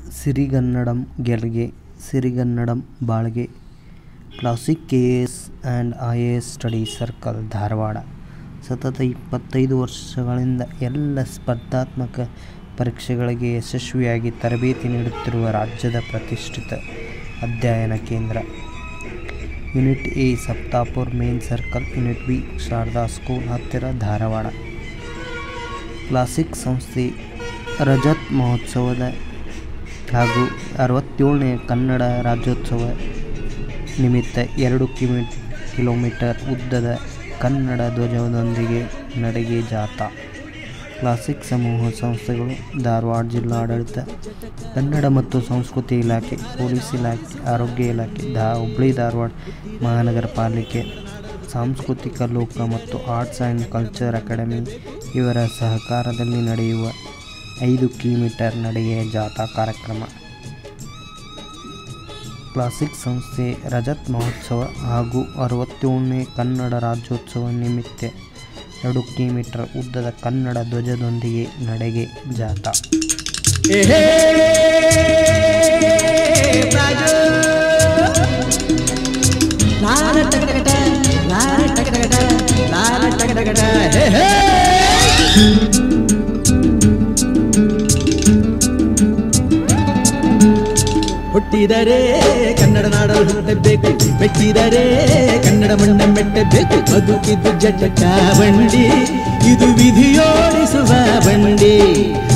ಸಿರಿಗನ್ನಡಂ ಗೆಲ್ಗೆ ಸಿರಿಗನ್ನಡಂ ಬಾಳ್ಗೆ classic K S and I A S study circle Dharwad ಸತತ ಇಪ್ಪತ್ತೈದು ವರ್ಷಗಳಿಂದ ಎಲ್ಲ ಸ್ಪರ್ಧಾತ್ಮಕ ಪರೀಕ್ಷೆಗಳಿಗೆ ಯಶಸ್ವಿಯಾಗಿ ತರಬೇತಿ ನೀಡುತ್ತಿರುವ ರಾಜ್ಯದ ಪ್ರತಿಷ್ಠಿತ ಅಧ್ಯಯನ ಕೇಂದ್ರ unit A Saptapur main circle unit B Sharada school ಹತ್ತಿರ ಧಾರವಾಡ ಕ್ಲಾಸಿಕ್ ಸಂಸ್ಥೆ ರಜತ್ ಮಹೋತ್ಸವದ ಹಾಗೂ ಅರವತ್ತೇಳನೇ ಕನ್ನಡ ರಾಜ್ಯೋತ್ಸವ ನಿಮಿತ್ತ ಎರಡು ಕಿಮಿ ಕಿಲೋಮೀಟರ್ ಉದ್ದದ ಕನ್ನಡ ಧ್ವಜದೊಂದಿಗೆ ನಡಿಗೆ ಜಾಥಾ ಕ್ಲಾಸಿಕ್ ಸಮೂಹ ಸಂಸ್ಥೆಗಳು ಧಾರವಾಡ ಜಿಲ್ಲಾಡಳಿತ ಕನ್ನಡ ಮತ್ತು ಸಂಸ್ಕೃತಿ ಇಲಾಖೆ ಪೊಲೀಸ್ ಇಲಾಖೆ ಆರೋಗ್ಯ ಇಲಾಖೆ ಧಾ ಹುಬ್ಬಳ್ಳಿ ಧಾರವಾಡ ಮಹಾನಗರ ಪಾಲಿಕೆ ಸಾಂಸ್ಕೃತಿಕ ಲೋಕ ಮತ್ತು ಆರ್ಟ್ಸ್ ಆ್ಯಂಡ್ ಕಲ್ಚರ್ ಅಕಾಡೆಮಿ ಇವರ ಸಹಕಾರದಲ್ಲಿ ನಡೆಯುವ ಐದು ಕಿಲೋಮೀಟರ್ ನಡಿಗೆ ಜಾಥಾ ಕಾರ್ಯಕ್ರಮ ಕ್ಲಾಸಿಕ್ ಸಂಸ್ಥೆ ರಜತ್ ಮಹೋತ್ಸವ ಹಾಗೂ ಅರವತ್ತೇಳನೇ ಕನ್ನಡ ರಾಜ್ಯೋತ್ಸವ ನಿಮಿತ್ತ ಎರಡು ಕಿಲೋಮೀಟರ್ ಉದ್ದದ ಕನ್ನಡ ಧ್ವಜದೊಂದಿಗೆ ನಡೆಗೆ ಜಾಥಾ ಏಹೇ ರಾಜು ಲಾರ ಟಗಟಗಟ ಲಾರ ಟಗಟಗಟ ಲಾರ ಟಗಟಗಟ ಹೇ ಹೇ ಹುಟ್ಟಿದರೆ ಕನ್ನಡ ನಾಡಲು ಹುಟ್ಟಬೇಕು ಮೆಟ್ಟಿದರೆ ಕನ್ನಡ ಮಣ್ಣ ಮೆಟ್ಟಬೇಕು ಬದುಕಿದ್ದು ಜಟಕ ಬಂಡಿ ಇದು ವಿಧಿಯೋಡಿಸುವ ಬಂಡಿ